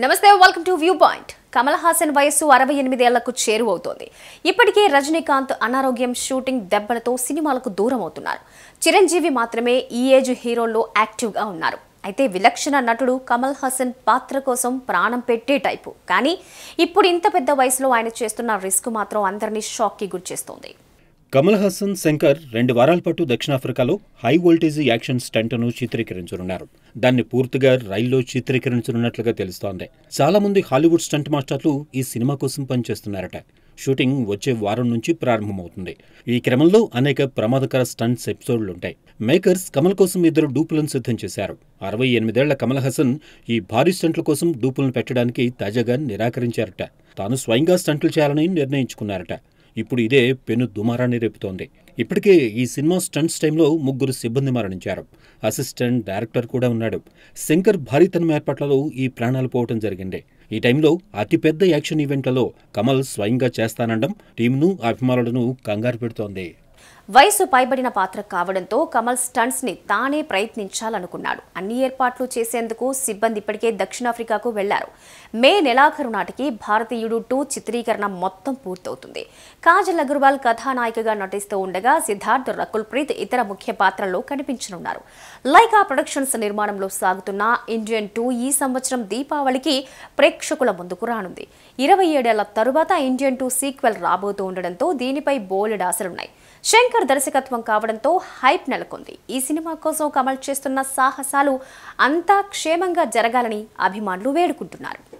నమస్తే welcome to view point Kamal Haasan వయస్సు అరవై ఎనిమిదేళ్లకు చేరువవుతోంది ఇప్పటికే రజనీకాంత్ అనారోగ్యం షూటింగ్ దెబ్బలతో సినిమాలకు దూరం అవుతున్నారు చిరంజీవి మాత్రమే ఈ ఏజ్ హీరోల్లో యాక్టివ్గా ఉన్నారు అయితే విలక్షణ నటుడు కమల్ హాసన్ పాత్ర కోసం ప్రాణం పెట్టే టైపు కానీ ఇప్పుడు ఇంత పెద్ద వయసులో ఆయన చేస్తున్న రిస్క్ మాత్రం అందరినీ షాక్కి గురిచేస్తోంది కమల్ హాసన్ శంకర్ రెండు వారాల పాటు దక్షిణాఫ్రికాలో హై వోల్టేజ్ యాక్షన్ స్టంట్ను చిత్రీకరించనున్నారు దాన్ని పూర్తిగా రైల్లో చిత్రీకరించనున్నట్లుగా తెలుస్తోంది చాలా మంది హాలీవుడ్ స్టంట్ మాస్టర్లు ఈ సినిమా కోసం పనిచేస్తున్నారట షూటింగ్ వచ్చే వారం నుంచి ప్రారంభమవుతుంది ఈ క్రమంలో అనేక ప్రమాదకర స్టంట్స్ ఎపిసోడ్లుంటాయి మేకర్స్ కమల్ కోసం ఇద్దరు డూపులను సిద్ధం చేశారు అరవై ఎనిమిదేళ్ల కమల్ హాసన్ ఈ భారీ స్టంట్ల కోసం డూపులను పెట్టడానికి తాజాగా నిరాకరించారట తాను స్వయంగా స్టంట్లు చేయాలని నిర్ణయించుకున్నారట ఇప్పుడు ఇదే పెను దుమారాన్ని రేపుతోంది ఇప్పటికే ఈ సినిమా స్టంట్స్ టైంలో ముగ్గురు సిబ్బంది మరణించారు అసిస్టెంట్ డైరెక్టర్ కూడా ఉన్నాడు శంకర్ భారీతనం ఏర్పాట్లలో ఈ ప్రాణాలు పోవటం జరిగింది ఈ టైంలో అతిపెద్ద యాక్షన్ ఈవెంట్లలో కమల్ స్వయంగా చేస్తానడం టీంను అభిమానులను కంగారు పెడుతోంది వయసు పైబడిన పాత్ర కావడంతో కమల్ స్టంట్స్ ని తానే ప్రయత్నించాలనుకున్నాడు అన్ని ఏర్పాట్లు చేసేందుకు సిబ్బంది ఇప్పటికే దక్షిణాఫ్రికాకు వెళ్లారు మే నెలాఖరు నాటికి భారతీయుడు టూ చిత్రీకరణ మొత్తం పూర్తవుతుంది కాజల్ అగర్వాల్ కథానాయికగా నటిస్తూ ఉండగా సిద్ధార్థ్ రకుల్ ప్రీత్ ఇతర ముఖ్య పాత్రల్లో కనిపించనున్నారు లైకా ప్రొడక్షన్స్ నిర్మాణంలో సాగుతున్న ఇండియన్ టూ ఈ సంవత్సరం దీపావళికి ప్రేక్షకుల ముందుకు రానుంది ఇరవై ఏడేళ్ల తరువాత ఇండియన్ టూ సీక్వెల్ రాబోతూ ఉండడంతో దీనిపై బోలెడ్ ఆశలున్నాయి శంకర్ దర్శకత్వం కావడంతో హైప్ నెలకొంది ఈ సినిమా కోసం కమల్ చేస్తున్న సాహసాలు అంతా క్షేమంగా జరగాలని అభిమానులు వేడుకుంటున్నారు